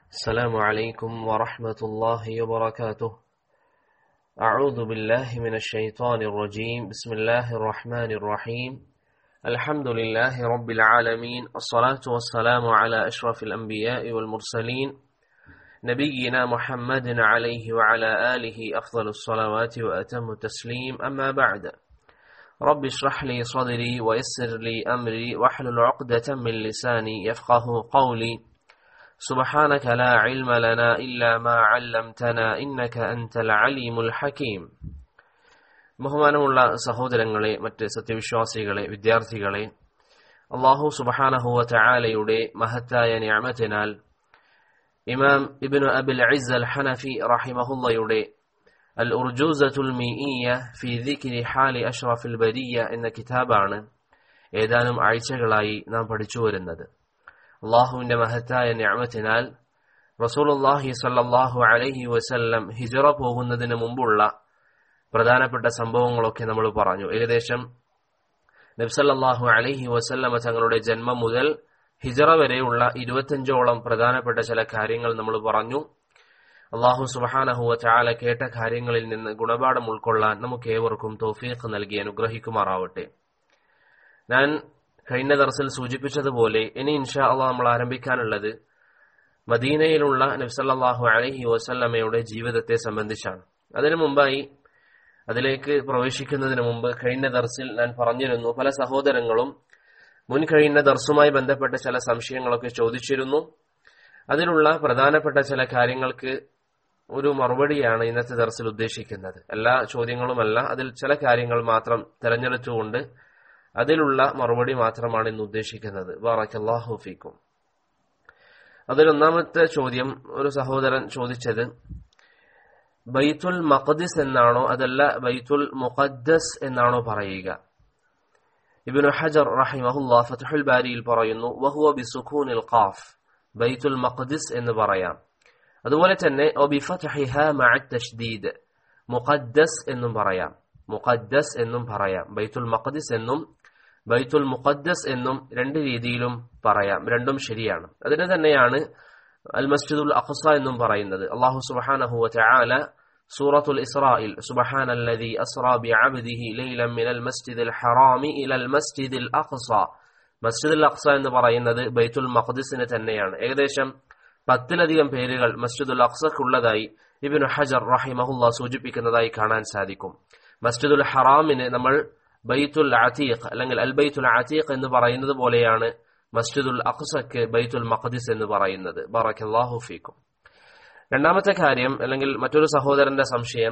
السلام عليكم ورحمة الله وبركاته أعوذ بالله من الشيطان الرجيم بسم الله الرحمن الرحيم الحمد لله رب العالمين الصلاة والسلام على أشرف الأنبياء والمرسلين نبينا محمد عليه وعلى آله أفضل الصلوات وأتم التسليم أما بعد رب اشرح لي صدري ويسر لي أمري واحلل عقدة من لساني يفقه قولي سبحانك لا علم لنا إلا ما علمتنا إنك أنت العليم الحكيم ബഹുമാനമുള്ള സഹോദരങ്ങളെ മറ്റ് സത്യവിശ്വാസികളെ വിദ്യാർത്ഥികളെ അള്ളാഹു സുബഹാനഹുവ ചായാലയുടെ മഹത്തായ ഞാമത്തിനാൽ ഇമാം ഇബിനു അബിൽ ഇസ് അൽ ഹനഫി റഹിമഹുല്ലയുടെ അൽ ഉർജൂസത്തുൽ മീഇയ ഫി ദിക്രി ഹാലി അഷ്റഫിൽ ബരിയ എന്ന കിതാബാണ് ഏതാനും ആഴ്ചകളായി നാം പഠിച്ചു വരുന്നത് അള്ളാഹുവിന്റെ മഹത്തായ ഞാമത്തിനാൽ റസൂലുല്ലാഹി സല്ലാഹു അലഹി വസല്ലം ഹിജറ പോകുന്നതിന് മുമ്പുള്ള പ്രധാനപ്പെട്ട സംഭവങ്ങളൊക്കെ നമ്മൾ പറഞ്ഞു ഏകദേശം നബ്സല്ലാഹു അലഹി വസല്ലമ തങ്ങളുടെ ജന്മം മുതൽ ഹിജറ വരെയുള്ള ഇരുപത്തിയഞ്ചോളം പ്രധാനപ്പെട്ട ചില കാര്യങ്ങൾ നമ്മൾ പറഞ്ഞു അള്ളാഹു സുബഹാനഹുവ ചാല കേട്ട കാര്യങ്ങളിൽ നിന്ന് ഗുണപാഠം ഉൾക്കൊള്ളാൻ നമുക്ക് ഏവർക്കും തോഫീഖ് നൽകി അനുഗ്രഹിക്കുമാറാവട്ടെ ഞാൻ കഴിഞ്ഞ ദർസിൽ സൂചിപ്പിച്ചതുപോലെ ഇനി ഇൻഷാ അള്ളാഹ് നമ്മൾ ആരംഭിക്കാനുള്ളത് മദീനയിലുള്ള നബ്സല്ലാഹു അലഹി വസല്ലമയുടെ ജീവിതത്തെ സംബന്ധിച്ചാണ് അതിനു മുമ്പായി അതിലേക്ക് പ്രവേശിക്കുന്നതിന് മുമ്പ് കഴിഞ്ഞ ദർസിൽ ഞാൻ പറഞ്ഞിരുന്നു പല സഹോദരങ്ങളും മുൻ കഴിഞ്ഞ ദർസുമായി ബന്ധപ്പെട്ട ചില സംശയങ്ങളൊക്കെ ചോദിച്ചിരുന്നു അതിലുള്ള പ്രധാനപ്പെട്ട ചില കാര്യങ്ങൾക്ക് ഒരു മറുപടിയാണ് ഇന്നത്തെ ദർസിൽ ഉദ്ദേശിക്കുന്നത് എല്ലാ ചോദ്യങ്ങളുമല്ല അതിൽ ചില കാര്യങ്ങൾ മാത്രം തെരഞ്ഞെടുത്തുകൊണ്ട് അതിലുള്ള മറുപടി മാത്രമാണ് ഇന്ന് ഉദ്ദേശിക്കുന്നത് ബാറക്കല്ലാഹു ഫീക്കും അതിലൊന്നാമത്തെ ചോദ്യം ഒരു സഹോദരൻ ചോദിച്ചത് ബൈത്തുൽ മഖദിസ് എന്നാണോ അതല്ല ബൈത്തുൽ മുഖദ്ദസ് എന്നാണോ പറയുക ഇബ്നു ഹജർ റഹിമഹുല്ലാ ഫത്ഹുൽ ബാരിയിൽ പറയുന്നു വഹുവ ബിസുഖൂനിൽ ഖാഫ് ബൈത്തുൽ മഖദിസ് എന്ന് പറയാം അതുപോലെ തന്നെ ഒബിഫത്ഹിഹ മഅത് തഷ്ദീദ് മുഖദ്ദസ് എന്നും പറയാം മുഖദ്ദസ് എന്നും പറയാം ബൈത്തുൽ മഖദിസ് എന്നും ബൈത്തുൽ മുഖദ്ദസ് എന്നും രണ്ട് രീതിയിലും പറയാം രണ്ടും ശരിയാണ് അതിന് തന്നെയാണ് അൽ മസ്ജിദുൽ അഖ്സ എന്നും പറയുന്നത് അള്ളാഹു സുബ്ഹാനഹു വതആല സൂറത്തുൽ ഇസ്രായിൽ സുബ്ഹാനല്ലദി അസ്റാ ബിഅബ്ദിഹി ലൈലൻ മിനൽ മസ്ജിദിൽ ഹറാമി ഇലൽ മസ്ജിദിൽ അഖ്സ മസ്ജിദുൽ അഖ്സ എന്ന് പറയുന്നത് ബൈത്തുൽ മഖ്ദിസിന് തന്നെയാണ് ഏകദേശം പത്തിലധികം പേരുകൾ മസ്ജിദുൽ അഖ്സക്കുള്ളതായി ഇബ്നു ഹജർ റഹിമഹുല്ല സൂചിപ്പിക്കുന്നതായി കാണാൻ സാധിക്കും മസ്ജിദുൽ ഹറാമിന് നമ്മൾ ബൈത്തുൽ അതീഖ് അല്ലെങ്കിൽ അൽ ബൈത്തുൽ അതീഖ് എന്ന് പറയുന്നത് പോലെയാണ് മസ്ജിദുൽ അഖ്സക്ക് ബൈത്തുൽ മഖദിസ് എന്ന് പറയുന്നത് ബറക്കല്ലാഹു ഫീക്കും രണ്ടാമത്തെ കാര്യം അല്ലെങ്കിൽ മറ്റൊരു സഹോദരന്റെ സംശയം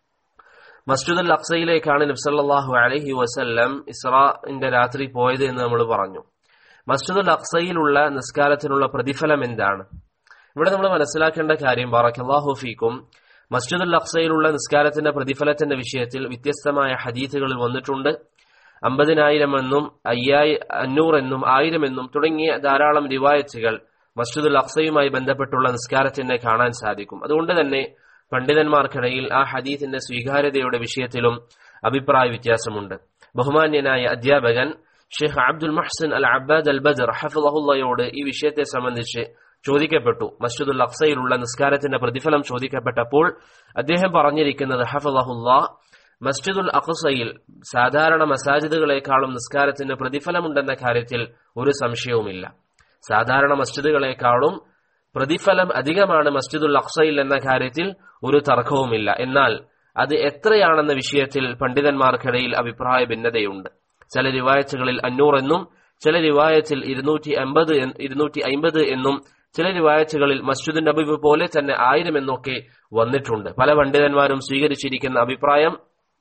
മസ്ജിദുൽ അഖ്സയിലേക്കാണ് നബ്സല്ലാഹു അലഹി വസല്ലം ഇസ്രാന്റെ രാത്രി പോയത് എന്ന് നമ്മൾ പറഞ്ഞു മസ്ജിദുൽ അഖ്സയിലുള്ള നിസ്കാരത്തിനുള്ള പ്രതിഫലം എന്താണ് ഇവിടെ നമ്മൾ മനസ്സിലാക്കേണ്ട കാര്യം ബാറക്കല്ലാഹു ഫീക്കും മസ്ജിദുൽ അഖ്സയിലുള്ള നിസ്കാരത്തിന്റെ പ്രതിഫലത്തിന്റെ വിഷയത്തിൽ വ്യത്യസ്തമായ ഹദീത്തുകളിൽ വന്നിട്ടുണ്ട് അമ്പതിനായിരം എന്നും അയ്യായി അഞ്ഞൂറ് എന്നും ആയിരം എന്നും തുടങ്ങിയ ധാരാളം റിവായത്തുകൾ മസ്ജിദുൽ അഖ്സയുമായി ബന്ധപ്പെട്ടുള്ള നിസ്കാരത്തിന് കാണാൻ സാധിക്കും അതുകൊണ്ട് തന്നെ പണ്ഡിതന്മാർക്കിടയിൽ ആ ഹദീത്തിന്റെ സ്വീകാര്യതയുടെ വിഷയത്തിലും അഭിപ്രായ വ്യത്യാസമുണ്ട് ബഹുമാന്യനായ അധ്യാപകൻ ഷെയ്ഖ് അബ്ദുൽ മഹ്സൻ അൽ അബ്ബാദ് അൽ ബദർ ഹഫുല്ലയോട് ഈ വിഷയത്തെ സംബന്ധിച്ച് ചോദിക്കപ്പെട്ടു മസ്ജിദുൽ അഖ്സയിലുള്ള നിസ്കാരത്തിന്റെ പ്രതിഫലം ചോദിക്കപ്പെട്ടപ്പോൾ അദ്ദേഹം പറഞ്ഞിരിക്കുന്നത് ഹഫുല്ലാഹുല്ല മസ്ജിദുൽ അഖ്സയിൽ സാധാരണ മസാജിദുകളെക്കാളും നിസ്കാരത്തിന് പ്രതിഫലമുണ്ടെന്ന കാര്യത്തിൽ ഒരു സംശയവുമില്ല സാധാരണ മസ്ജിദുകളെക്കാളും പ്രതിഫലം അധികമാണ് മസ്ജിദുൽ അഖ്സയിൽ എന്ന കാര്യത്തിൽ ഒരു തർക്കവുമില്ല എന്നാൽ അത് എത്രയാണെന്ന വിഷയത്തിൽ പണ്ഡിതന്മാർക്കിടയിൽ അഭിപ്രായ ഭിന്നതയുണ്ട് ചില റിവായത്തുകളിൽ അഞ്ഞൂറെന്നും ചില റിവായത്തിൽ ഇരുന്നൂറ്റി അമ്പത് ഇരുന്നൂറ്റി അമ്പത് എന്നും ചില റിവായത്തുകളിൽ മസ്ജിദ് നബി പോലെ തന്നെ ആയിരം എന്നൊക്കെ വന്നിട്ടുണ്ട് പല പണ്ഡിതന്മാരും സ്വീകരിച്ചിരിക്കുന്ന അഭിപ്രായം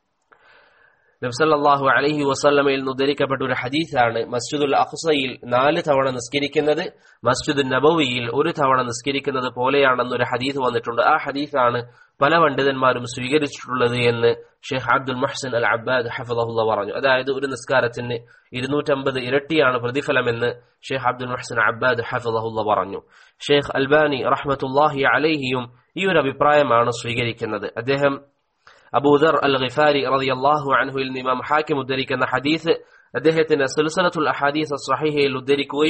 നബ്സല്ലാഹു അലഹി വസ്ല്ലമയിൽ നിന്ന് ഉദ്ധരിക്കപ്പെട്ട ഒരു ഹദീസാണ് മസ്ജിദുൽ അഖ്സയിൽ നാല് തവണ നിസ്കരിക്കുന്നത് മസ്ജിദ് നബവിയിൽ ഒരു തവണ നിസ്കരിക്കുന്നത് പോലെയാണെന്നൊരു ഹദീസ് വന്നിട്ടുണ്ട് ആ ഹദീസാണ് പല പണ്ഡിതന്മാരും സ്വീകരിച്ചിട്ടുള്ളത് എന്ന് ഷെയ്ഖ് അബ്ദുൽ മഹ്സൻ അൽ അബ്ബാദ് ഹഫദഹുല്ല പറഞ്ഞു അതായത് ഒരു നിസ്കാരത്തിന് ഇരുന്നൂറ്റമ്പത് ഇരട്ടിയാണ് പ്രതിഫലമെന്ന് ഷെയ്ഖ് അബ്ദുൽ മഹ്സൻ അബ്ബാദ് ഹഫദഹുല്ല പറഞ്ഞു ഷെയ്ഖ് അൽബാനി റഹ്മത്തുല്ലാഹി അലൈഹിയും ഈ ഒരു അഭിപ്രായമാണ് സ്വീകരിക്കുന്നത് അദ്ദേഹം അബൂദർ അൽ ഖിഫാരി റളിയല്ലാഹു അൻഹുവിൽ നിന്ന് ഇമാം ഹാക്കിം ഉദ്ധരിക്കുന്ന ഹദീസ് അദ്ദേഹത്തിന്റെ സിൽസലത്തുൽ അഹാദീസ് സഹിഹയിൽ ഉദ്ധരിക്കുകയും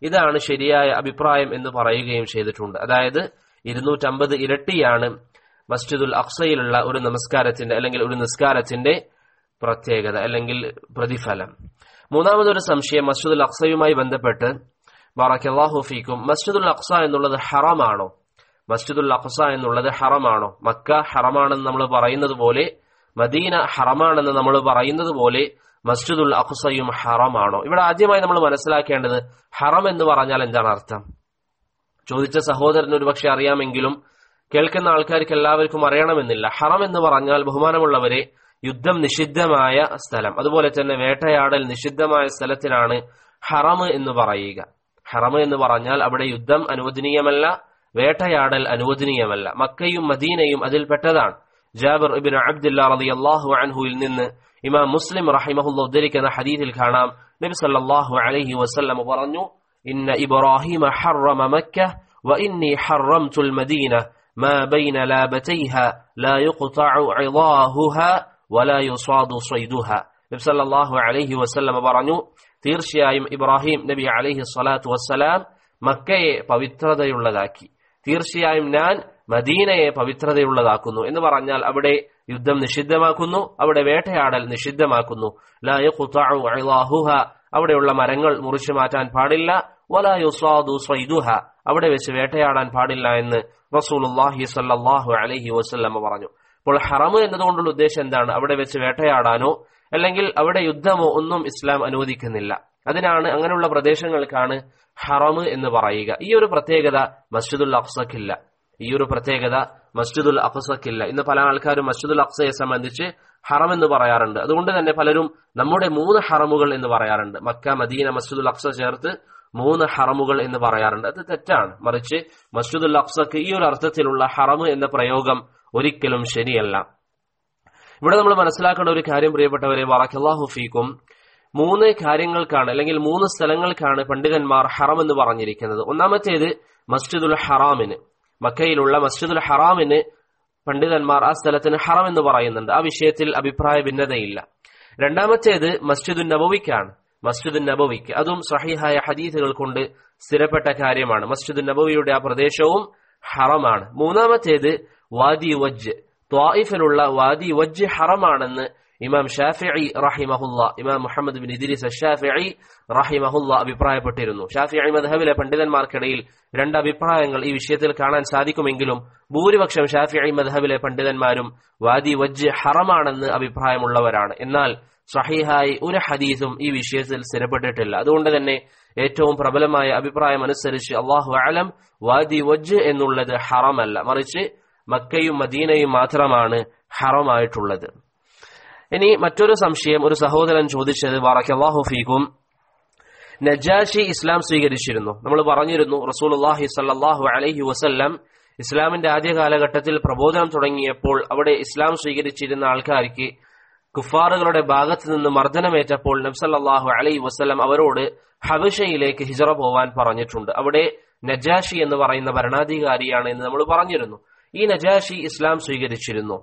ഇതാണ് ശരിയായ അഭിപ്രായം എന്ന് പറയുകയും ചെയ്തിട്ടുണ്ട് അതായത് ഇരുന്നൂറ്റമ്പത് ഇരട്ടിയാണ് മസ്ജിദുൽ അക്സയിലുള്ള ഒരു നമസ്കാരത്തിന്റെ അല്ലെങ്കിൽ ഒരു നിസ്കാരത്തിന്റെ പ്രത്യേകത അല്ലെങ്കിൽ പ്രതിഫലം മൂന്നാമതൊരു സംശയം മസ്ജിദുൽ അക്സയുമായി ബന്ധപ്പെട്ട് ബാറക്കല്ലാഹു ഫീക്കും മസ്ജിദുൽ അക്സ എന്നുള്ളത് ഹറമാണോ മസ്ജിദുൽ അക്സ എന്നുള്ളത് ഹറമാണോ മക്ക ഹറമാണെന്ന് നമ്മൾ പറയുന്നത് പോലെ മദീന ഹറമാണെന്ന് നമ്മൾ പറയുന്നത് പോലെ മസ്ജിദുൽ അഖ്സയും ഹറമാണോ ഇവിടെ ആദ്യമായി നമ്മൾ മനസ്സിലാക്കേണ്ടത് ഹറം എന്ന് പറഞ്ഞാൽ എന്താണ് അർത്ഥം ചോദിച്ച സഹോദരന് ഒരുപക്ഷെ അറിയാമെങ്കിലും കേൾക്കുന്ന ആൾക്കാർക്ക് എല്ലാവർക്കും അറിയണമെന്നില്ല ഹറം എന്ന് പറഞ്ഞാൽ ബഹുമാനമുള്ളവരെ യുദ്ധം നിഷിദ്ധമായ സ്ഥലം അതുപോലെ തന്നെ വേട്ടയാടൽ നിഷിദ്ധമായ സ്ഥലത്തിനാണ് ഹറം എന്ന് പറയുക ഹറം എന്ന് പറഞ്ഞാൽ അവിടെ യുദ്ധം അനുവദനീയമല്ല വേട്ടയാടൽ അനുവദനീയമല്ല മക്കയും മദീനയും അതിൽപ്പെട്ടതാണ് ജാബിർ ഇബിൻ അബ്ദുല്ല റളിയല്ലാഹു അൻഹുവിൽ നിന്ന് ഇമാം മുസ്ലിം റഹിമഹുല്ല ഉദ്ധരിക്കുന്ന ഹദീസിൽ കാണാം നബി സല്ലല്ലാഹു അലൈഹി വസല്ലം പറഞ്ഞു ഇന്ന ഇബ്രാഹിമ ഹറമ മക്ക وإني حرمت المدينة ما بين لابتيها لا يقطع عظاهها ولا يصاد صيدها നബി സല്ലല്ലാഹു അലൈഹി വസല്ലം പറഞ്ഞു തീർച്ചയായും ഇബ്രാഹിം നബി അലൈഹി സ്വലാത്തു വസ്സലാം മക്കയെ പവിത്രതയുള്ളതാക്കി തീർച്ചയായും ഞാൻ മദീനയെ പവിത്രതയുള്ളതാക്കുന്നു എന്ന് പറഞ്ഞാൽ അവിടെ യുദ്ധം നിഷിദ്ധമാക്കുന്നു അവിടെ വേട്ടയാടൽ നിഷിദ്ധമാക്കുന്നു ലാ യഖ്തഉ ഇളാഹുഹ അവിടെയുള്ള മരങ്ങൾ മുറിച്ചു മാറ്റാൻ പാടില്ല വലാ യുസാദു സ്വൈദുഹ അവിടെ വെച്ച് വേട്ടയാടാൻ പാടില്ല എന്ന് റസൂലുള്ളാഹി സ്വല്ലല്ലാഹു അലൈഹി വസല്ലം പറഞ്ഞു അപ്പോൾ ഹറമ് എന്നതുകൊണ്ടുള്ള ഉദ്ദേശം എന്താണ് അവിടെ വെച്ച് വേട്ടയാടാനോ അല്ലെങ്കിൽ അവിടെ യുദ്ധമോ ഒന്നും ഇസ്ലാം അനുവദിക്കുന്നില്ല അതിനാണ് അങ്ങനെയുള്ള പ്രദേശങ്ങൾക്കാണ് ഹറമ് എന്ന് പറയുക ഈ ഒരു പ്രത്യേകത മസ്ജിദുൽ അഖ്സക്കില്ല ഈ ഒരു പ്രത്യേകത മസ്ജിദുൽ അഖ്സക്കില്ല ഇന്ന് പല ആൾക്കാരും മസ്ജിദുൽ അഖ്സയെ സംബന്ധിച്ച് ഹറം എന്ന് പറയാറുണ്ട് അതുകൊണ്ട് തന്നെ പലരും നമ്മുടെ മൂന്ന് ഹറമുകൾ എന്ന് പറയാറുണ്ട് മക്ക മദീന മസ്ജിദുൽ അഖ്സ ചേർത്ത് മൂന്ന് ഹറമുകൾ എന്ന് പറയാറുണ്ട് അത് തെറ്റാണ് മറിച്ച് മസ്ജിദുൽ അഖ്സക്ക് ഈ ഒരു അർത്ഥത്തിലുള്ള ഹറമ് എന്ന പ്രയോഗം ഒരിക്കലും ശരിയല്ല ഇവിടെ നമ്മൾ മനസ്സിലാക്കേണ്ട ഒരു കാര്യം പ്രിയപ്പെട്ടവരെ വറക്കല്ലാഹു ഫീക്കും മൂന്ന് കാര്യങ്ങൾക്കാണ് അല്ലെങ്കിൽ മൂന്ന് സ്ഥലങ്ങൾക്കാണ് പണ്ഡിതന്മാർ ഹറം എന്ന് പറഞ്ഞിരിക്കുന്നത് ഒന്നാമത്തേത് മസ്ജിദുൽ ഹറാമിന് മക്കയിലുള്ള മസ്ജിദുൽ ഹറാമിന് പണ്ഡിതന്മാർ ആ സ്ഥലത്തിന് ഹറം എന്ന് പറയുന്നുണ്ട് ആ വിഷയത്തിൽ അഭിപ്രായ ഭിന്നതയില്ല രണ്ടാമത്തേത് മസ്ജിദുൽ നബവിക്കാണ് മസ്ജിദുൽ നബവിക്ക് അതും സഹിഹായ ഹദീസുകൾ കൊണ്ട് സ്ഥിരപ്പെട്ട കാര്യമാണ് മസ്ജിദുൽ നബവിയുടെ ആ പ്രദേശവും ഹറമാണ് മൂന്നാമത്തേത് വാദി വജ് ത്വായിഫിലുള്ള വാദി വജ് ഹറമാണെന്ന് ഇമാം ഷാഫിഇ റഹിമഹുല്ല ഇമാം മുഹമ്മദ് ബിൻ ഇദ്രീസ് ഷാഫിഇ റഹിമഹുല്ല അഭിപ്രായപ്പെട്ടിരുന്നു ഷാഫിഇ മദ്ഹബിലെ പണ്ഡിതന്മാർക്കിടയിൽ രണ്ട് അഭിപ്രായങ്ങൾ ഈ വിഷയത്തിൽ കാണാൻ സാധിക്കുമെങ്കിലും ഭൂരിപക്ഷം ഷാഫിഇ മദ്ഹബിലെ പണ്ഡിതന്മാരും വാദി വജ് ഹറമാണെന്ന് അഭിപ്രായമുള്ളവരാണ് എന്നാൽ സഹിഹായി ഒരു ഹദീസും ഈ വിഷയത്തിൽ സ്ഥിരപ്പെട്ടിട്ടില്ല അതുകൊണ്ട് തന്നെ ഏറ്റവും പ്രബലമായ അഭിപ്രായം അനുസരിച്ച് അള്ളാഹു അലം വാദി വജ് എന്നുള്ളത് ഹറമല്ല മറിച്ച് മക്കയും മദീനയും മാത്രമാണ് ഹറമായിട്ടുള്ളത് ഇനി മറ്റൊരു സംശയം ഒരു സഹോദരൻ ചോദിച്ചത് ബാറക്കല്ലാഹു ഫീക്കും നജാഷി ഇസ്ലാം സ്വീകരിച്ചിരുന്നു നമ്മൾ പറഞ്ഞിരുന്നു റസൂലുള്ളാഹി സല്ലല്ലാഹു അലൈഹി വസല്ലം ഇസ്ലാമിന്റെ ആദ്യ കാലഘട്ടത്തിൽ പ്രബോധനം തുടങ്ങിയപ്പോൾ അവിടെ ഇസ്ലാം സ്വീകരിച്ചിരുന്ന ആൾക്കാർക്ക് കുഫാറുകളുടെ ഭാഗത്ത് നിന്ന് മർദ്ദനമേറ്റപ്പോൾ നബ്സല്ലാഹു അലൈ വസ്ലം അവരോട് ഹബഷയിലേക്ക് ഹിജറ പോവാൻ പറഞ്ഞിട്ടുണ്ട് അവിടെ നജാഷി എന്ന് പറയുന്ന ഭരണാധികാരിയാണ് എന്ന് നമ്മൾ പറഞ്ഞിരുന്നു ഈ നജാഷി ഇസ്ലാം സ്വീകരിച്ചിരുന്നു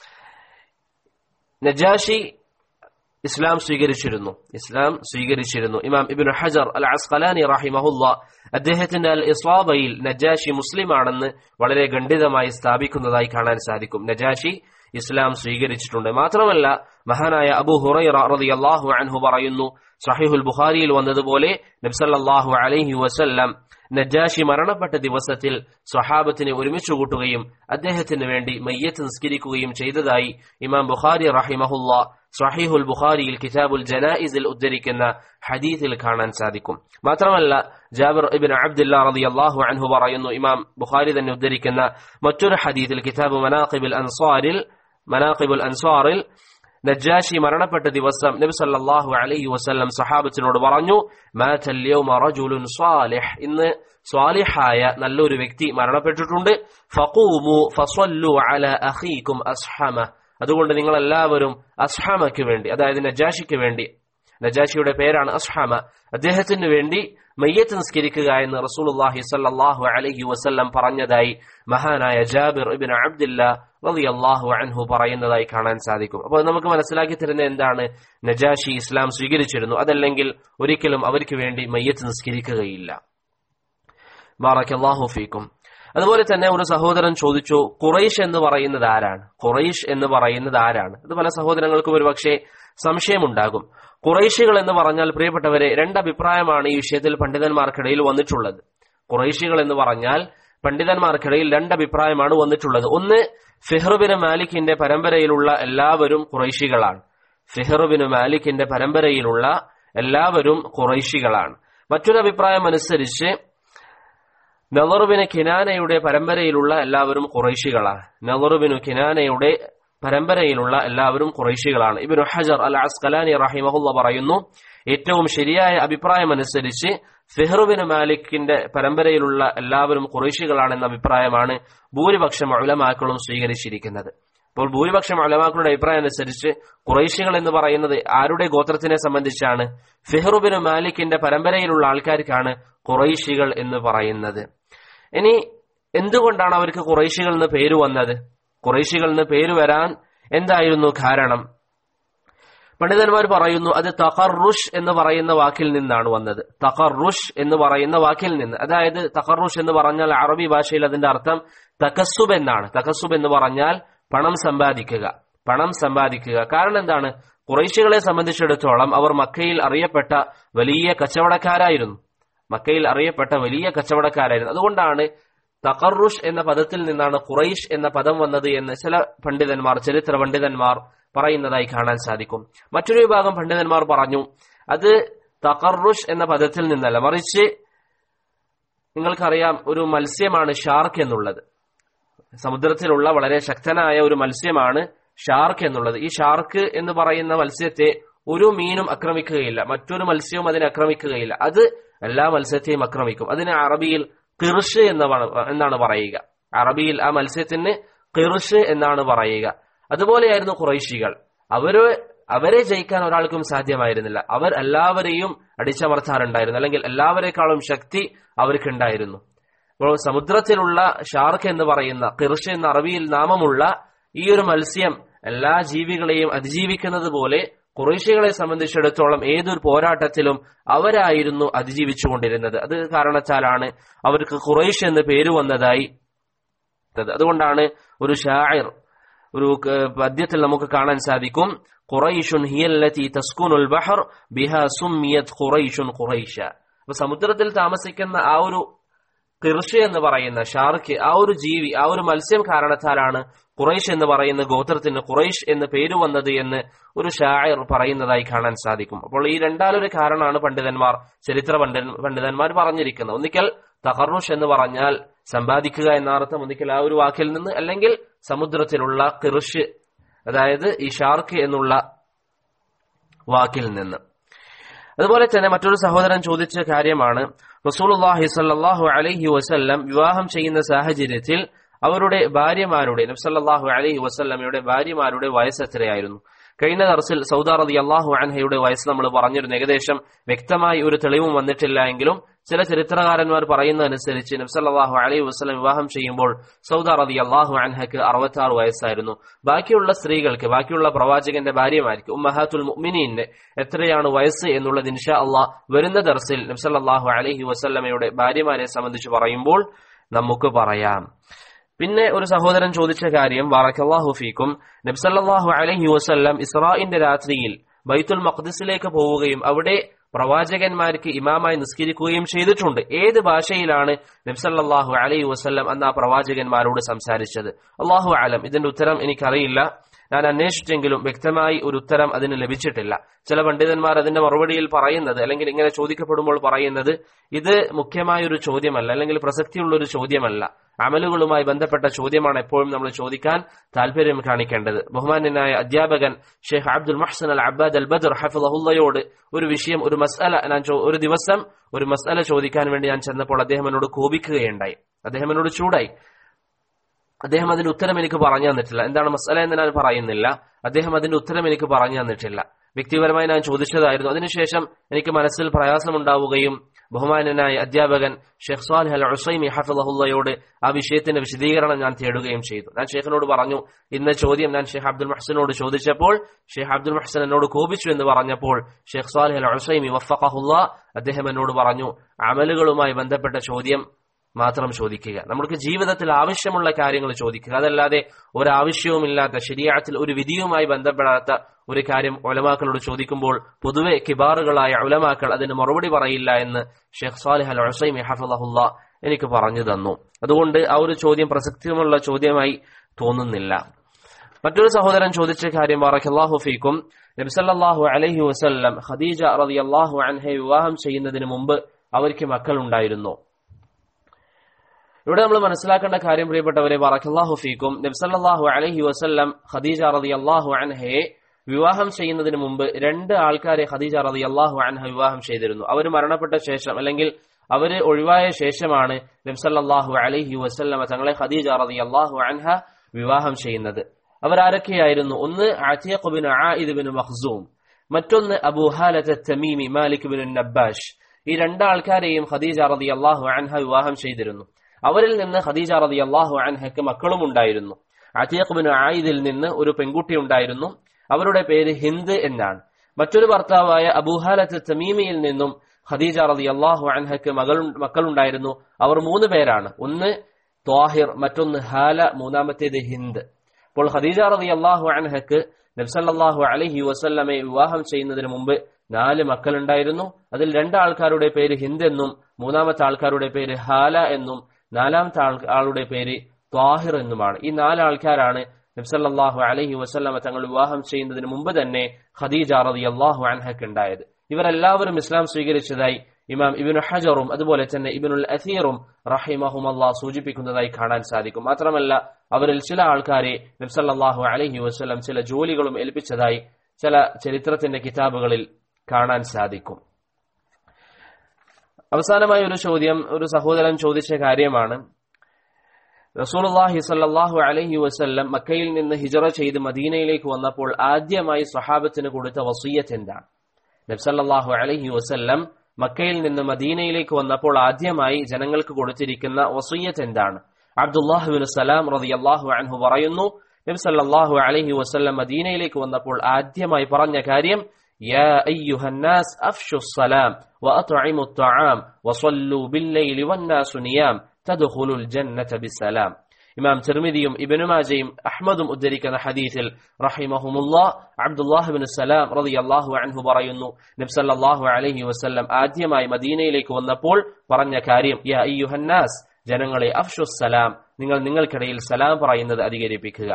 നജാഷി ഇസ്ലാം സ്വീകരിച്ചിരുന്നു ഇസ്ലാം സ്വീകരിച്ചിരുന്നു ഇമാം ഇബിൻ ഹജർ അൽ അസ്ഖലാനി റഹിമഹുല്ല അദ്ദേഹത്തിന്റെ അൽ ഇസ്വാബയിൽ നജാഷി മുസ്ലിമാണെന്ന് വളരെ ഖണ്ഡിതമായി സ്ഥാപിക്കുന്നതായി കാണാൻ സാധിക്കും നജാഷി ഇസ്ലാം സ്വീകരിച്ചിട്ടുണ്ട് മാത്രമല്ല മഹാനായ അബു ഹുറൈറ റളിയല്ലാഹു അൻഹു പറയുന്നു സഹിഹുൽ ബുഖാരിയിൽ വന്നതുപോലെ നബ്സല്ലാഹു അലൈഹി വസല്ലം നജാഷി മരണപ്പെട്ട ദിവസത്തിൽ സ്വഹാബത്തിനെ ഒരുമിച്ച് കൂട്ടുകയും അദ്ദേഹത്തിന് വേണ്ടി മയ്യത്ത് നിസ്കരിക്കുകയും ചെയ്തതായി ഇമാം ബുഖാരി റഹിമഹുല്ല സഹിഹുൽ ബുഖാരിയിൽ കിതാബുൽ ജനായിസിൽ ഉദ്ധരിക്കുന്ന ഹദീസിൽ കാണാൻ സാധിക്കും മാത്രമല്ല ജാബിർ ഇബിൻ അബ്ദുല്ല റളിയല്ലാഹു അൻഹു പറയുന്നു ഇമാം ബുഖാരി തന്നെ ഉദ്ധരിക്കുന്ന മറ്റൊരു ഹദീസിൽ കിതാബ് മനാഖിബുൽ അൻസാരിൽ മനാഖിബുൽ അൻസാറിൽ നജാഷി മരണപ്പെട്ട ദിവസം നബി സല്ലല്ലാഹു അലൈഹി വസല്ലം സഹാബത്തിനോട് പറഞ്ഞു മാതൽ യൗമ റജുലുൻ സാലിഹ് ഇന്ന് സ്വാലിഹായ നല്ലൊരു വ്യക്തി മരണപ്പെട്ടിട്ടുണ്ട് ഫഖൂമു ഫസല്ലു അല അഖീകും അസ്ഹമ അതുകൊണ്ട് നിങ്ങൾ എല്ലാവരും അസ്ഹാമയ്ക്ക് വേണ്ടി അതായത് നജാഷിക്ക് വേണ്ടി നജാഷിയുടെ പേരാണ് അസ്ഹാമ അദ്ദേഹത്തിന് വേണ്ടി മയ്യത്ത് നിസ്കരിക്കുക എന്ന് റസൂലുള്ളാഹി സല്ലല്ലാഹു അലൈഹി വസല്ലം പറഞ്ഞതായി മഹാനായ ജാബിർ ഇബിൻ അബ്ദില്ല റളിയല്ലാഹു അൻഹു പറയുന്നതായി കാണാൻ സാധിക്കും അപ്പോൾ നമുക്ക് മനസ്സിലാക്കി തരുന്ന എന്താണ് നജാഷി ഇസ്ലാം സ്വീകരിച്ചിരുന്നു അതല്ലെങ്കിൽ ഒരിക്കലും അവർക്ക് വേണ്ടി മയ്യത്ത് നിസ്കരിക്കുകയില്ല ബാറക്കല്ലാഹു ഫീക്കും അതുപോലെ തന്നെ ഒരു സഹോദരൻ ചോദിച്ചു ഖുറൈഷ് എന്ന് പറയുന്നത് ആരാണ് ഖുറൈഷ് എന്ന് പറയുന്നത് ആരാണ് ഇത് പല സഹോദരങ്ങൾക്കും ഒരു പക്ഷേ സംശയമുണ്ടാകും ഖുറൈശികൾ എന്ന് പറഞ്ഞാൽ പ്രിയപ്പെട്ടവരെ രണ്ട് അഭിപ്രായമാണ് ഈ വിഷയത്തിൽ പണ്ഡിതന്മാർക്കിടയിൽ വന്നിട്ടുള്ളത് ഖുറൈശികൾ എന്ന് പറഞ്ഞാൽ പണ്ഡിതന്മാർക്കിടയിൽ രണ്ട് അഭിപ്രായമാണ് വന്നിട്ടുള്ളത് ഒന്ന് ഫിഹ്റുബിന് മാലിക്കിന്റെ പരമ്പരയിലുള്ള എല്ലാവരും ഖുറൈശികളാണ് ഫിഹ്റുബിന് മാലിക്കിന്റെ പരമ്പരയിലുള്ള എല്ലാവരും ഖുറൈശികളാണ് മറ്റൊരു അഭിപ്രായം അനുസരിച്ച് നവറുബിന് കിനാനയുടെ പരമ്പരയിലുള്ള എല്ലാവരും ഖുറൈശികളാണ് നവറുബിനു കിനാനയുടെ പരമ്പരയിലുള്ള എല്ലാവരും ഖുറൈശികളാണ് ഇബിനു ഹജർ അൽ അസ്കലാനി റഹിമഹുല്ല പറയുന്നു ഏറ്റവും ശരിയായ അഭിപ്രായം അനുസരിച്ച് ഫിഹ്റുബിന് മാലിക്കിന്റെ പരമ്പരയിലുള്ള എല്ലാവരും ഖുറൈശികളാണെന്ന അഭിപ്രായമാണ് ഭൂരിപക്ഷം ഉലമാക്കളും സ്വീകരിച്ചിരിക്കുന്നത് അപ്പോൾ ഭൂരിപക്ഷം അലമാക്കളുടെ അഭിപ്രായം അനുസരിച്ച് ഖുറൈശികൾ എന്ന് പറയുന്നത് ആരുടെ ഗോത്രത്തിനെ സംബന്ധിച്ചാണ് ഫിഹ്റുബിന് മാലിക്കിന്റെ പരമ്പരയിലുള്ള ആൾക്കാർക്കാണ് ഖുറൈശികൾ എന്ന് പറയുന്നത് ഇനി എന്തുകൊണ്ടാണ് അവർക്ക് ഖുറൈശികൾ എന്ന് പേര് വന്നത് ഖുറൈശികൾ എന്ന് പേര് വരാൻ എന്തായിരുന്നു കാരണം പണ്ഡിതന്മാർ പറയുന്നു അത് തഖറുഷ് എന്ന് പറയുന്ന വാക്കിൽ നിന്നാണ് വന്നത് തഖറുഷ് എന്ന് പറയുന്ന വാക്കിൽ നിന്ന് അതായത് തഖറുഷ് എന്ന് പറഞ്ഞാൽ അറബി ഭാഷയിൽ അതിന്റെ അർത്ഥം തകസ്സുബ് എന്നാണ് തകസ്സുബ് എന്ന് പറഞ്ഞാൽ പണം സമ്പാദിക്കുക പണം സമ്പാദിക്കുക കാരണം എന്താണ് കുറേശികളെ സംബന്ധിച്ചിടത്തോളം അവർ മക്കയിൽ അറിയപ്പെട്ട വലിയ കച്ചവടക്കാരായിരുന്നു മക്കയിൽ അറിയപ്പെട്ട വലിയ കച്ചവടക്കാരായിരുന്നു അതുകൊണ്ടാണ് തഖറുഷ് എന്ന പദത്തിൽ നിന്നാണ് ഖുറൈഷ് എന്ന പദം വന്നത് എന്ന് ചില പണ്ഡിതന്മാർ ചരിത്ര പണ്ഡിതന്മാർ പറയുന്നതായി കാണാൻ സാധിക്കും മറ്റൊരു വിഭാഗം പണ്ഡിതന്മാർ പറഞ്ഞു അത് തഖറുഷ് എന്ന പദത്തിൽ നിന്നല്ല മറിച്ച് നിങ്ങൾക്കറിയാം ഒരു മത്സ്യമാണ് ഷാർക്ക് എന്നുള്ളത് സമുദ്രത്തിലുള്ള വളരെ ശക്തനായ ഒരു മത്സ്യമാണ് ഷാർക്ക് എന്നുള്ളത് ഈ ഷാർക്ക് എന്ന് പറയുന്ന മത്സ്യത്തെ ഒരു മീനും ആക്രമിക്കുകയില്ല മറ്റൊരു മത്സ്യവും അതിനെ ആക്രമിക്കുകയില്ല അത് എല്ലാ മത്സ്യത്തെയും ആക്രമിക്കും അതിന് അറബിയിൽ കിർഷ് എന്നാണ് എന്നാണ് പറയുക അറബിയിൽ ആ മത്സ്യത്തിന് കിർഷ് എന്നാണ് പറയുക അതുപോലെയായിരുന്നു കുറൈശികൾ അവര് അവരെ ജയിക്കാൻ ഒരാൾക്കും സാധ്യമായിരുന്നില്ല അവർ എല്ലാവരെയും അടിച്ചമർത്താറുണ്ടായിരുന്നു അല്ലെങ്കിൽ എല്ലാവരെക്കാളും ശക്തി അവർക്കുണ്ടായിരുന്നു അപ്പോൾ സമുദ്രത്തിലുള്ള ഷാർക്ക് എന്ന് പറയുന്ന കിർഷ് എന്ന അറബിയിൽ നാമമുള്ള ഈ ഒരു മത്സ്യം എല്ലാ ജീവികളെയും അതിജീവിക്കുന്നത് പോലെ കുറേശ്യകളെ സംബന്ധിച്ചിടത്തോളം ഏതൊരു പോരാട്ടത്തിലും അവരായിരുന്നു അതിജീവിച്ചുകൊണ്ടിരുന്നത് അത് കാരണത്താലാണ് അവർക്ക് ഖുറൈഷ് എന്ന് പേര് വന്നതായി അതുകൊണ്ടാണ് ഒരു ഷായർ ഒരു പദ്യത്തിൽ നമുക്ക് കാണാൻ സാധിക്കും ഖുറൈഷുൻ ഹിയല്ലത്തി തസ്കുനുൽ ബഹർ ബിഹ സുമ്മിയത് ഖുറൈഷുൻ ഖുറൈഷ അപ്പൊ സമുദ്രത്തിൽ താമസിക്കുന്ന ആ ഒരു കിർഷ് എന്ന് പറയുന്ന ഷാർക്ക് ആ ഒരു ജീവി ആ ഒരു മത്സ്യം കാരണത്താലാണ് ഖുറൈഷ് എന്ന് പറയുന്ന ഗോത്രത്തിന് ഖുറൈഷ് എന്ന് പേര് വന്നത് എന്ന് ഒരു ഷായർ പറയുന്നതായി കാണാൻ സാധിക്കും അപ്പോൾ ഈ രണ്ടാലൊരു കാരണമാണ് പണ്ഡിതന്മാർ ചരിത്ര പണ്ഡിതന്മാർ പറഞ്ഞിരിക്കുന്നത് ഒന്നിക്കൽ തഹറുഷ് എന്ന് പറഞ്ഞാൽ സമ്പാദിക്കുക എന്ന അർത്ഥം ഒന്നിക്കൽ ആ ഒരു വാക്കിൽ നിന്ന് അല്ലെങ്കിൽ സമുദ്രത്തിലുള്ള കിർഷ് അതായത് ഈ ഷാർക്ക് എന്നുള്ള വാക്കിൽ നിന്ന് അതുപോലെ തന്നെ മറ്റൊരു സഹോദരൻ ചോദിച്ച കാര്യമാണ് റസൂലുള്ളാഹി സ്വല്ലല്ലാഹു അലൈഹി വസല്ലം വിവാഹം ചെയ്യുന്ന സാഹചര്യത്തിൽ അവരുടെ ഭാര്യമാരുടെ നബ്സല്ലാഹു അലൈഹി വസല്ലമയുടെ ഭാര്യമാരുടെ വയസ്സ് എത്രയായിരുന്നു കഴിഞ്ഞ ദർസിൽ സൗദ റതി അള്ളാഹു അൻഹയുടെ വയസ്സ് നമ്മൾ പറഞ്ഞിരുന്നു ഏകദേശം വ്യക്തമായി ഒരു തെളിവും വന്നിട്ടില്ല എങ്കിലും ചില ചരിത്രകാരന്മാർ പറയുന്നതനുസരിച്ച് നബ്സല്ലാഹു അലൈഹി വസ്ലം വിവാഹം ചെയ്യുമ്പോൾ സൗദ റതി അള്ളാഹു അൻഹക്ക് അറുപത്തി ആറ് വയസ്സായിരുന്നു ബാക്കിയുള്ള സ്ത്രീകൾക്ക് ബാക്കിയുള്ള പ്രവാചകന്റെ ഭാര്യമാർക്ക് ഉമ്മഹാത്തുൽ മുഅ്മിനീന് എത്രയാണ് വയസ്സ് എന്നുള്ളത് ഇൻഷാ അള്ളാഹ് വരുന്ന ദർസിൽ നബ്സല്ലാഹു അലൈഹി വസല്ലമയുടെ ഭാര്യമാരെ സംബന്ധിച്ച് പറയുമ്പോൾ നമുക്ക് പറയാം പിന്നെ ഒരു സഹോദരൻ ചോദിച്ച കാര്യം ബാറക്കല്ലാഹു ഫീക്കും നബ്സല്ലാഹു അലഹി വസ്ല്ലാം ഇസ്രായിന്റെ രാത്രിയിൽ ബൈത്തുൽ മഖ്ദിസിലേക്ക് പോവുകയും അവിടെ പ്രവാചകന്മാർക്ക് ഇമാമായി നിസ്കരിക്കുകയും ചെയ്തിട്ടുണ്ട് ഏത് ഭാഷയിലാണ് നബ്സല്ലാഹു അലൈഹി വസ്ല്ലാം അന്ന് ആ പ്രവാചകന്മാരോട് സംസാരിച്ചത് അള്ളാഹു ആലം ഇതിന്റെ ഉത്തരം എനിക്കറിയില്ല ഞാൻ അന്വേഷിച്ചെങ്കിലും വ്യക്തമായി ഒരു ഉത്തരം അതിന് ലഭിച്ചിട്ടില്ല ചില പണ്ഡിതന്മാർ അതിന്റെ മറുപടിയിൽ പറയുന്നത് അല്ലെങ്കിൽ ഇങ്ങനെ ചോദിക്കപ്പെടുമ്പോൾ പറയുന്നത് ഇത് മുഖ്യമായ ഒരു ചോദ്യമല്ല അല്ലെങ്കിൽ പ്രസക്തിയുള്ള ഒരു ചോദ്യമല്ല അമലുകളുമായി ബന്ധപ്പെട്ട ചോദ്യമാണ് എപ്പോഴും നമ്മൾ ചോദിക്കാൻ താല്പര്യം കാണിക്കേണ്ടത് ബഹുമാന്യനായ അധ്യാപകൻ ഷെയ്ഖ് അബ്ദുൽ മഹ്സൻ അൽ അബ്ബാദ് അൽ ബദർ ഹഫുല്ലയോട് ഒരു വിഷയം ഒരു മസ്അല ഞാൻ ഒരു ദിവസം ഒരു മസ്അല ചോദിക്കാൻ വേണ്ടി ഞാൻ ചെന്നപ്പോൾ അദ്ദേഹം എന്നോട് കോപിക്കുകയുണ്ടായി അദ്ദേഹം എന്നോട് ചൂടായി അദ്ദേഹം അതിന്റെ ഉത്തരം എനിക്ക് പറഞ്ഞു തന്നിട്ടില്ല എന്താണ് മസല എന്ന് ഞാൻ പറയുന്നില്ല അദ്ദേഹം അതിന്റെ ഉത്തരം എനിക്ക് പറഞ്ഞു തന്നിട്ടില്ല വ്യക്തിപരമായി ഞാൻ ചോദിച്ചതായിരുന്നു അതിനുശേഷം എനിക്ക് മനസ്സിൽ പ്രയാസമുണ്ടാവുകയും ബഹുമാനനായ അധ്യാപകൻ ഷെഖ് സാലിഹ് അൽ ഹുസൈമി ഹഫിളഹുല്ലയോട് ആ വിഷയത്തിന്റെ വിശദീകരണം ഞാൻ തേടുകയും ചെയ്തു ഞാൻ ഷെയ്ഖിനോട് പറഞ്ഞു ഇന്ന ചോദ്യം ഞാൻ ഷെയ്ഖ് അബ്ദുൽ മഹ്സനോട് ചോദിച്ചപ്പോൾ ഷെയ്ഖ് അബ്ദുൽ മഹ്സൻ എന്നോട് കോപിച്ചു എന്ന് പറഞ്ഞപ്പോൾ ഷെയ്ഖ് സാലിഹ് അൽ ഹുസൈമി വഫഖഹുല്ല അദ്ദേഹം എന്നോട് പറഞ്ഞു അമലുകളുമായി ബന്ധപ്പെട്ട ചോദ്യം മാത്രം ചോദിക്കുക നമുക്ക് ജീവിതത്തിൽ ആവശ്യമുള്ള കാര്യങ്ങൾ ചോദിക്കുക അതല്ലാതെ ഒരാവശ്യവുമില്ലാത്ത ശരിയാത്തിൽ ഒരു വിധിയുമായി ബന്ധപ്പെടാത്ത ഒരു കാര്യം ഒലമാക്കളോട് ചോദിക്കുമ്പോൾ പൊതുവെ കിബാറുകളായ ഉലമാക്കൾ അതിന് മറുപടി പറയില്ല എന്ന് ഷെയ്ഖ് സാലിഹ് അൽ ഹുസൈമി ഹഫുല്ല എനിക്ക് പറഞ്ഞു തന്നു അതുകൊണ്ട് ആ ഒരു ചോദ്യം പ്രസക്തിയുമുള്ള ചോദ്യമായി തോന്നുന്നില്ല മറ്റൊരു സഹോദരൻ ചോദിച്ച കാര്യം ബറക്കല്ലാഹു ഫീക്കും നബ്സല്ലാഹു അലൈഹി വസല്ലം ഖദീജ റളിയല്ലാഹു അൻഹയെ വിവാഹം ചെയ്യുന്നതിന് മുമ്പ് അവർക്ക് മക്കളുണ്ടായിരുന്നു ഇവിടെ നമ്മൾ മനസ്സിലാക്കേണ്ട കാര്യം പ്രിയപ്പെട്ടവരെ ബറക്കല്ലാഹു ഫീക്കും നബ്സല്ലാഹു അലൈഹി വസല്ലം ഖദീജ റളിയല്ലാഹു അൻഹയെ വിവാഹം ചെയ്യുന്നതിന് മുമ്പ് രണ്ട് ആൾക്കാരെ ഖദീജ റളിയല്ലാഹു അൻഹ വിവാഹം ചെയ്തിരുന്നു അവർ മരണപ്പെട്ട ശേഷം അല്ലെങ്കിൽ അവര് ഒഴിവായ ശേഷമാണ് നബ്സല്ലാഹു അലൈഹി വസല്ലമ തങ്ങളെ ഖദീജ റളിയല്ലാഹു അൻഹ വിവാഹം ചെയ്യുന്നത് അവരാരൊക്കെയായിരുന്നു ഒന്ന് Atiq bin Aidh bin Makhzum മറ്റൊന്ന് Abu Hala Tamimi Malik bin Nabbash ഈ രണ്ടാൾക്കാരെയും ഖദീജ റതി അള്ളാഹു അൻഹ വിവാഹം ചെയ്തിരുന്നു അവരിൽ നിന്ന് ഖദീജ റതി അള്ളാഹു അൻഹയ്ക്ക് മക്കളും ഉണ്ടായിരുന്നു അത്തിയഖ് ബിൻ ആയിദിൽ നിന്ന് ഒരു പെൺകുട്ടി ഉണ്ടായിരുന്നു അവരുടെ പേര് ഹിന്ദ് എന്നാണ് മറ്റൊരു ഭർത്താവായ അബൂഹാലത്ത് തമീമിയിൽ നിന്നും ഖദീജ റതി അള്ളാഹു അൻഹയ്ക്ക് മകൾ മക്കളുണ്ടായിരുന്നു അവർ മൂന്ന് പേരാണ് ഒന്ന് ത്വാഹിർ മറ്റൊന്ന് ഹാല മൂന്നാമത്തേത് ഹിന്ദ് അപ്പോൾ ഖദീജ റതി അള്ളാഹു അൻഹക്ക് നബ്സല്ലാഹു അലഹി വസല്ലമെ വിവാഹം ചെയ്യുന്നതിന് മുമ്പ് നാല് മക്കളുണ്ടായിരുന്നു അതിൽ രണ്ടാൾക്കാരുടെ പേര് ഹിന്ദ് എന്നും മൂന്നാമത്തെ ആൾക്കാരുടെ പേര് ഹാല എന്നും നാലാമത്തെ ആളുടെ പേര് ത്വാഹിർ എന്നുമാണ് ഈ നാലാൾക്കാരാണ് നബ്സല്ലാഹു അലഹി വസല്ലമ തങ്ങൾ വിവാഹം ചെയ്യുന്നതിന് മുമ്പ് തന്നെ ഖദീജ റതി അള്ളാഹു അൻഹക്ക് ഉണ്ടായത് ഇവരെല്ലാവരും ഇസ്ലാം സ്വീകരിച്ചതായി ഇമാം ഇബിനു ഹജറും അതുപോലെ തന്നെ ഇബിനുൽ അസീറും റഹിമഹും അള്ളാഹ് സൂചിപ്പിക്കുന്നതായി കാണാൻ സാധിക്കും മാത്രമല്ല അവരിൽ ചില ആൾക്കാരെ നബ്സല്ലാഹു അലഹി വസ്ലം ചില ജോലികളും ഏൽപ്പിച്ചതായി ചില ചരിത്രത്തിന്റെ കിതാബുകളിൽ കാണാൻ സാധിക്കും അവസാനമായ ഒരു ചോദ്യം ഒരു സഹോദരൻ ചോദിച്ച കാര്യമാണ് റസൂലുള്ളാഹി സല്ലല്ലാഹു അലൈഹി വസല്ലം മക്കയിൽ നിന്ന് ഹിജറ ചെയ്ത് മദീനയിലേക്ക് വന്നപ്പോൾ ആദ്യമായി സ്വഹാബത്തിന് കൊടുത്ത വസീയത്ത് എന്താണ് നബ്സല്ലാഹു അലൈഹി വസല്ലം മക്കയിൽ നിന്ന് മദീനയിലേക്ക് വന്നപ്പോൾ ആദ്യമായി ജനങ്ങൾക്ക് കൊടുത്തിരിക്കുന്ന വസീയത്ത് എന്താണ് അബ്ദുല്ലാഹുബിൻ സലാം റളിയല്ലാഹു അൻഹു പറയുന്നു നബി സല്ലല്ലാഹു അലൈഹി വസല്ലം മദീനയിലേക്ക് വന്നപ്പോൾ ആദ്യമായി പറഞ്ഞ കാര്യം يا أيها الناس أفشوا السلام وأطعموا الطعام وصلوا بالليل والناس نيام تدخلوا الجنة بالسلام ഇമാം തിർമിദിയും ഇബനുമാജയും അഹ്മദും ഉദ്ധരിക്കുന്ന ഹദീസിൽ റഹിമഹുമുല്ലാ അബ്ദുല്ലാഹ് ബിൻ സലാം റളിയല്ലാഹു അൻഹു പറയുന്നു നബ്സല്ലാഹു അലൈഹി വസല്ലം ആദ്യമായി മദീനയിലേക്ക് വന്നപ്പോൾ പറഞ്ഞ കാര്യം യാ അയ്യുഹന്നാസ് ജനങ്ങളെ അഫ്ഷു സലാം നിങ്ങൾ നിങ്ങൾക്കിടയിൽ സലാം പറയുന്നത് അധികരിപ്പിക്കുക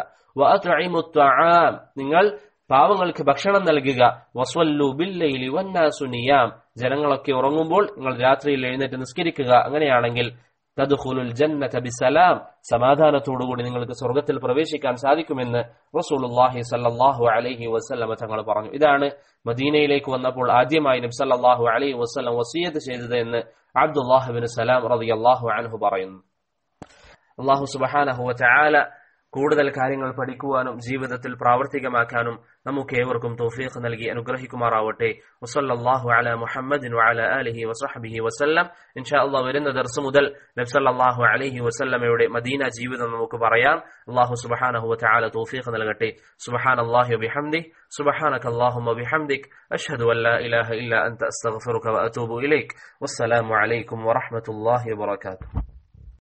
നിങ്ങൾ പാവങ്ങൾക്ക് ഭക്ഷണം നൽകുക വസ്വല്ലു ബില്ലൈലി വന്നാസു നിയാം ജനങ്ങളൊക്കെ ഉറങ്ങുമ്പോൾ നിങ്ങൾ രാത്രിയിൽ എഴുന്നേറ്റ് നിസ്കരിക്കുക അങ്ങനെയാണെങ്കിൽ തദ്ഖുലുൽ ജന്നത ബിസലാം സമാധാനത്തോടുകൂടി നിങ്ങൾക്ക് സ്വർഗത്തിൽ പ്രവേശിക്കാൻ സാധിക്കുമെന്ന് റസൂലുള്ളാഹി സല്ലല്ലാഹു അലൈഹി വസല്ലമ തങ്ങൾ പറഞ്ഞു ഇതാണ് മദീനയിലേക്ക് വന്നപ്പോൾ ആദ്യമായി നബി സല്ലല്ലാഹു അലൈഹി വസല്ലം വസിയത്ത് ചെയ്തത് എന്ന് അബ്ദുല്ലാഹ് ബിൻ സലാം റളിയല്ലാഹു അൻഹു പറയുന്നു അള്ളാഹു സുബ്ഹാനഹു വതആല കൂടുതൽ കാര്യങ്ങൾ പഠിക്കുവാനും ജീവിതത്തിൽ പ്രാവർത്തികമാക്കാനും നമുക്ക് ഏവർക്കും തൗഫീഖ് നൽകി അനുഗ്രഹിക്കുമാറാവട്ടെ വസല്ലല്ലാഹു അലാ മുഹമ്മദിൻ വഅലാ ആലിഹി വസഹ്ബിഹി വസല്ലം ഇൻഷാ അല്ലാഹ് വരുന്ന ദർസ് മുതൽ നബി സല്ലല്ലാഹു അലൈഹി വസല്ലമയുടെ മദീന ജീവിതം നമുക്ക് പറയാം അല്ലാഹു സുബ്ഹാനഹു വതആല തൗഫീഖ് നൽകട്ടെ സുബ്ഹാനല്ലാഹി വബിഹംദിഹി സുബ്ഹാനക അല്ലാഹുമ്മ ബിഹംദിക് അഷ്ഹദു അൻ ലാ ഇലാഹ ഇല്ല അൻത അസ്തഗ്ഫിറുക വഅതൂബു ഇലൈക് വസ്സലാമു അലൈക്കും വറഹ്മത്തുള്ളാഹി വബറകാതുഹു